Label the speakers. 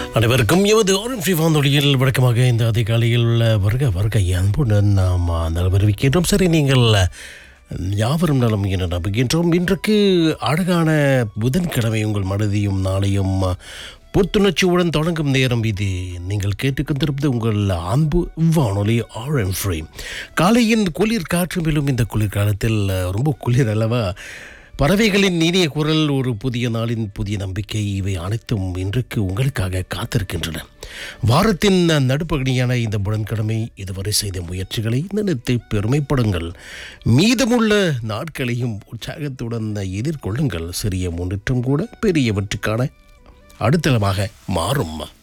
Speaker 1: அனைவருக்கும் எமது ஆரன் ஃப்ரீ வானொலியில் வழக்கமாக இந்த அதிகாலையில் உள்ள வருக வருக அன்புடன் நாம் நலவறிவிக்கின்றோம் சரி நீங்கள் யாவரும் நலம் என நம்புகின்றோம் இன்றைக்கு அழகான புதன்கிழமை உங்கள் மனதையும் நாளையும் புத்துணர்ச்சியுடன் தொடங்கும் நேரம் இது நீங்கள் கேட்டுக்கொண்டிருப்பது உங்கள் அன்பு வானொலி ஆர் ஃப்ரீ காலையின் குளிர் காற்று மேலும் இந்த குளிர்காலத்தில் ரொம்ப குளிர் அல்லவா பறவைகளின் இனிய குரல் ஒரு புதிய நாளின் புதிய நம்பிக்கை இவை அனைத்தும் இன்றைக்கு உங்களுக்காக காத்திருக்கின்றன வாரத்தின் நடுப்பகுதியான இந்த புதன்கிழமை இதுவரை செய்த முயற்சிகளை நினைத்து பெருமைப்படுங்கள் மீதமுள்ள நாட்களையும் உற்சாகத்துடன் எதிர்கொள்ளுங்கள் சிறிய முன்னேற்றம் கூட பெரியவற்றுக்கான அடுத்தளமாக மாறும்